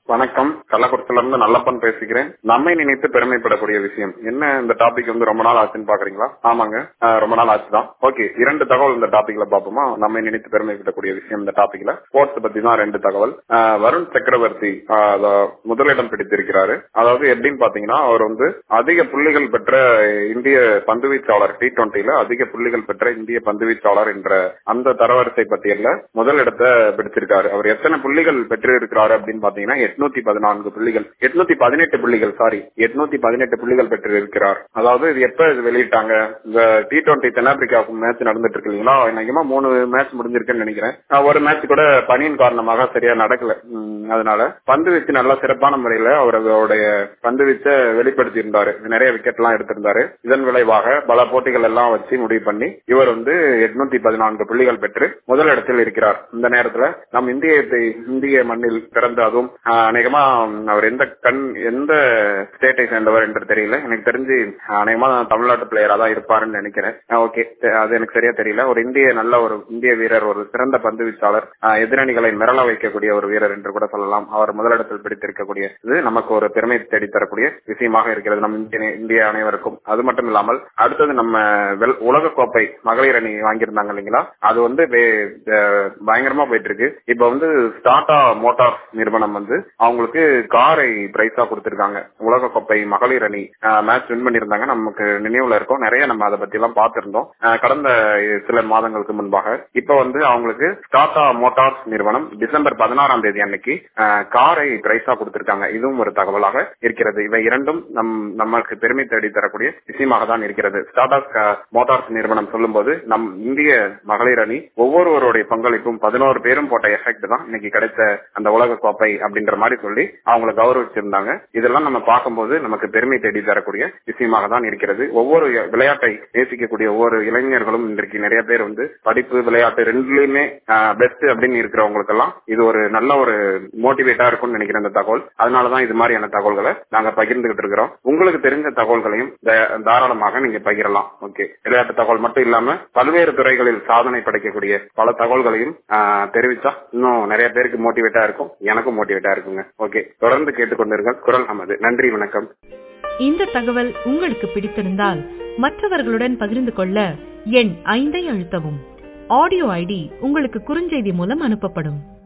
வணக்கம் கள்ளக்குறிச்சில இருந்து நல்லப்பன் பேசுகிறேன் நம்மை நினைத்து பெருமைப்படக்கூடிய விஷயம் என்ன இந்த டாபிக் வந்து ரொம்ப நாள் ஆச்சுன்னு பாக்குறீங்களா ஆமாங்க அஹ் ரொம்ப நாள் ஆச்சுதான் ஓகே இரண்டு தகவல் இந்த டாபிக்ல பாப்போமா நம்மை நினைத்து பெருமைப்படக்கூடிய விஷயம் இந்த டாபிக்ல ஸ்போர்ட்ஸ் பத்தி தான் ரெண்டு தகவல் அஹ் வருண் சக்கரவர்த்தி அஹ் அத முதலிடம் பிடித்திருக்கிறாரு அதாவது எப்படின்னு பாத்தீங்கன்னா அவர் வந்து அதிக புள்ளிகள் பெற்ற இந்திய பந்துவீச்சாளர் டி டுவெண்ட்டில அதிக புள்ளிகள் பெற்ற இந்திய பந்துவீச்சாளர் என்ற அந்த தரவரிசை பட்டியல்ல முதல் இடத்தை பிடிச்சிருக்காரு அவர் எத்தனை புள்ளிகள் பெற்று இருக்கிறாரு அப்படின்னு பாத்தீங்கன்னா எட்நூத்தி பதினான்கு புள்ளிகள் எட்நூத்தி பதினெட்டு புள்ளிகள் சாரி எட்நூத்தி பதினெட்டு புள்ளிகள் பெற்று இருக்கிறார் அதாவது இது எப்ப இது வெளியிட்டாங்க இந்த டி டுவெண்ட்டி தென்னாப்பிரிக்காவுக்கு மேட்ச் நடந்துட்டு இருக்கு இல்லைங்களா அதிகமா மூணு மேட்ச் முடிஞ்சிருக்குன்னு நினைக்கிறேன் அஹ் ஒரு மேட்ச் கூட பனியின் காரணமாக சரியா நடக்கல உம் அதனால பந்து வீச்சு நல்லா சிறப்பான முறையில அவருடைய பந்து வீச்சை வெளிப்படுத்தி இருந்தாரு நிறைய விக்கெட் எல்லாம் எடுத்திருந்தாரு இதன் விளைவாக பல போட்டிகள் எல்லாம் வச்சு முடிவு பண்ணி இவர் வந்து எட்நூத்தி பதினான்கு புள்ளிகள் பெற்று முதல் இடத்தில் இருக்கிறார் இந்த நேரத்துல நம் இந்திய இந்திய மண்ணில் பிறந்த அதுவும் ஆஹ், அநேகமா அவர் எந்த கண் எந்த ஸ்டேட்டை சேர்ந்தவர் என்று தெரியல எனக்கு தெரிஞ்சு அநேகமா தமிழ்நாட்டு பிளேயரா தான் இருப்பாருன்னு நினைக்கிறேன் ஓகே அது எனக்கு சரியா தெரியல ஒரு இந்திய நல்ல ஒரு இந்திய வீரர் ஒரு சிறந்த பந்து வீச்சாளர் ஆஹ், எதிரணிகளை மிரள வைக்கக்கூடிய ஒரு வீரர் என்று கூட சொல்லலாம் அவர் முதலிடத்தில் பிடித்திருக்கக்கூடிய இது நமக்கு ஒரு பெருமை தேடி தரக்கூடிய விஷயமாக இருக்கிறது நம் இந்திய இந்திய அனைவருக்கும் அது மட்டும் இல்லாமல் அடுத்தது நம்ம வெல்- உலக கோப்பை மகளிர் அணி வாங்கியிருந்தாங்க இல்லைங்களா அது வந்து வே- அஹ் பயங்கரமா போயிட்டு இருக்கு இப்ப வந்து டாடா மோட்டார் நிறுவனம் வந்து அவங்களுக்கு காரை பிரைஸா கொடுத்திருக்காங்க உலக கோப்பை மகளிர் அணி மேட்ச் வின் பண்ணியிருந்தாங்க நமக்கு நினைவுல இருக்கும் நிறைய நம்ம அதை பத்தி எல்லாம் பார்த்திருந்தோம் அஹ் கடந்த சில மாதங்களுக்கு முன்பாக இப்ப வந்து அவங்களுக்கு டாடா மோட்டார்ஸ் நிறுவனம் டிசம்பர் பதினாறாம் தேதி அன்னைக்கு அஹ், காரை பிரைஸா கொடுத்திருக்காங்க இதுவும் ஒரு தகவலாக இருக்கிறது இவை இரண்டும் நம் நமக்கு பெருமை தேடி தரக்கூடிய விஷயமாக தான் இருக்கிறது டாடா மோட்டார்ஸ் நிறுவனம் சொல்லும்போது நம் இந்திய மகளிர் அணி ஒவ்வொருவருடைய பங்களிப்பும் பதினோரு பேரும் போட்ட எஃபெக்ட் தான் இன்னைக்கு கிடைத்த அந்த உலக கோப்பை அப்படின்ற மாதிரி சொல்லி அவங்களை கௌரவிச்சிருந்தாங்க இதெல்லாம் நம்ம பார்க்கும்போது நமக்கு பெருமை தேடி தரக்கூடிய விஷயமாக தான் இருக்கிறது ஒவ்வொரு விளையாட்டை நேசிக்கக்கூடிய ஒவ்வொரு இளைஞர்களும் இன்றைக்கு நிறைய பேர் வந்து படிப்பு விளையாட்டு ரெண்டுலயுமே பெஸ்ட் அப்படின்னு இருக்கிறவங்களுக்கு எல்லாம் இது ஒரு நல்ல ஒரு மோட்டிவேட்டா இருக்கும்னு நினைக்கிறேன் இந்த தகவல் அதனாலதான் இது மாதிரியான தகவல்களை நாங்க பகிர்ந்துகிட்டு இருக்கிறோம் உங்களுக்கு தெரிஞ்ச தகவல்களையும் த- தாராளமாக நீங்க பகிரலாம் ஓகே விளையாட்டு தகவல் மட்டும் இல்லாம பல்வேறு துறைகளில் சாதனை படைக்கக்கூடிய பல தகவல்களையும் ஆஹ், தெரிவிச்சா இன்னும் நிறைய பேருக்கு மோட்டிவேட்டா இருக்கும் எனக்கும் மோட்டிவேட்டா இருக்குங்க ஓகே தொடர்ந்து கேட்டுக்கொண்டிருங்கள் குரல் நமது நன்றி வணக்கம் இந்த தகவல் உங்களுக்கு பிடித்திருந்தால் மற்றவர்களுடன் பகிர்ந்து கொள்ள எண் ஐந்தை அழுத்தவும் ஆடியோ ஐடி உங்களுக்கு குறுஞ்செய்தி மூலம் அனுப்பப்படும்